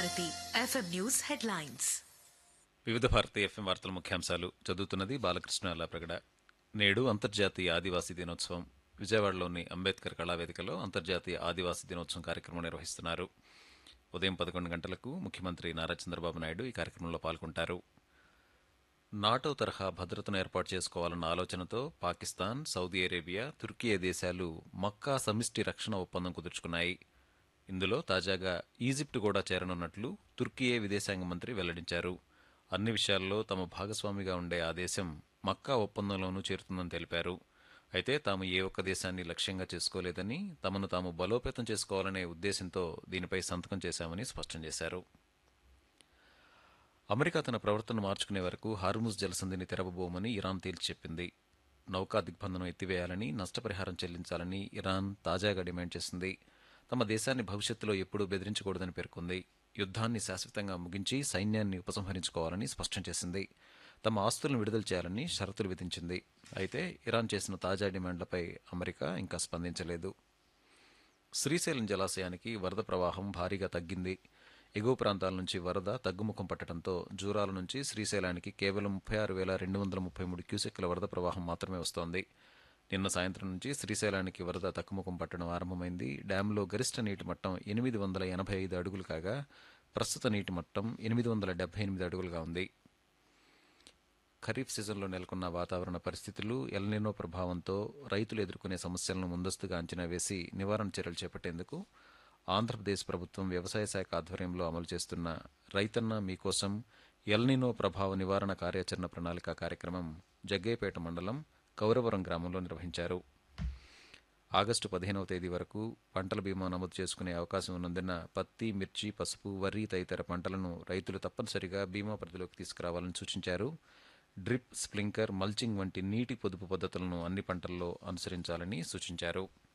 Bharati FM news headlines వివిధ Bharati FM వార్తల ముఖ్యాంశాలు చదువుతున్నది బాలకృష్ణ లాప్రగడ నేడు అంతర్జాతీయ ఆదివాసీ దినోత్సవం విజయవాడలోని అంబేద్కర్ కళావేదికలో అంతర్జాతీయ ఆదివాసీ దినోత్సవం కార్యక్రమం నిర్వహిస్తున్నారు ఉదయం పదకొండు గంటలకు ముఖ్యమంత్రి నారా చంద్రబాబు నాయుడు ఈ కార్యక్రమంలో పాల్గొంటారు నాటో తరహా భద్రతను ఏర్పాటు చేసుకోవాలన్న ఆలోచనతో పాకిస్తాన్ సౌదీ అరేబియా తుర్కియే దేశాలు మక్కా సమిష్టి రక్షణ ఒప్పందం కుదుర్చుకున్నాయి ఇందులో తాజాగా ఈజిప్ట్ కూడా చేరనున్నట్లు తుర్కియే విదేశాంగ మంత్రి వెల్లడించారు అన్ని విషయాల్లో తమ భాగస్వామిగా ఉండే ఆ దేశం మక్కా ఒప్పందంలోనూ చేరుతుందని తెలిపారు అయితే తాము ఏ ఒక్క దేశాన్ని లక్ష్యంగా చేసుకోలేదని తమను తాము బలోపేతం చేసుకోవాలనే ఉద్దేశంతో దీనిపై సంతకం చేశామని స్పష్టం చేశారు అమెరికా తన ప్రవర్తన మార్చుకునే వరకు హార్ముజ్ జలసంధిని తెరవబోమని ఇరాన్ తేల్చి చెప్పింది నౌకా దిగ్బంధనం ఎత్తివేయాలని నష్టపరిహారం చెల్లించాలని ఇరాన్ తాజాగా డిమాండ్ చేసింది తమ దేశాన్ని భవిష్యత్తులో ఎప్పుడూ బెదిరించకూడదని పేర్కొంది యుద్ధాన్ని శాశ్వతంగా ముగించి సైన్యాన్ని ఉపసంహరించుకోవాలని స్పష్టం చేసింది తమ ఆస్తులను విడుదల చేయాలని షరతులు విధించింది అయితే ఇరాన్ చేసిన తాజా డిమాండ్లపై అమెరికా ఇంకా స్పందించలేదు శ్రీశైలం జలాశయానికి వరద ప్రవాహం భారీగా తగ్గింది ఎగువ ప్రాంతాల నుంచి వరద తగ్గుముఖం పట్టడంతో జూరాల నుంచి శ్రీశైలానికి కేవలం ముప్పై ఆరు వేల రెండు వందల ముప్పై మూడు క్యూసెక్ల వరద ప్రవాహం మాత్రమే వస్తోంది నిన్న సాయంత్రం నుంచి శ్రీశైలానికి వరద తగ్గుముఖం పట్టడం ఆరంభమైంది డ్యాంలో గరిష్ట నీటి మట్టం ఎనిమిది వందల ఎనభై ఐదు అడుగులు కాగా ప్రస్తుత నీటి మట్టం ఎనిమిది వందల డెబ్బై ఎనిమిది అడుగులుగా ఉంది ఖరీఫ్ సీజన్లో నెలకొన్న వాతావరణ పరిస్థితులు ఎల్నినో ప్రభావంతో రైతులు ఎదుర్కొనే సమస్యలను ముందస్తుగా అంచనా వేసి నివారణ చర్యలు చేపట్టేందుకు ఆంధ్రప్రదేశ్ ప్రభుత్వం వ్యవసాయ శాఖ ఆధ్వర్యంలో అమలు చేస్తున్న రైతన్న మీకోసం ఎల్నినో ప్రభావ నివారణ కార్యాచరణ ప్రణాళిక కార్యక్రమం జగ్గేపేట మండలం కౌరవరం గ్రామంలో నిర్వహించారు ఆగస్టు పదిహేనవ తేదీ వరకు పంటల బీమా నమోదు చేసుకునే అవకాశం ఉన్నందున పత్తి మిర్చి పసుపు వరి తదితర పంటలను రైతులు తప్పనిసరిగా బీమా పరిధిలోకి తీసుకురావాలని సూచించారు డ్రిప్ స్ప్లింకర్ మల్చింగ్ వంటి నీటి పొదుపు పద్ధతులను అన్ని పంటల్లో అనుసరించాలని సూచించారు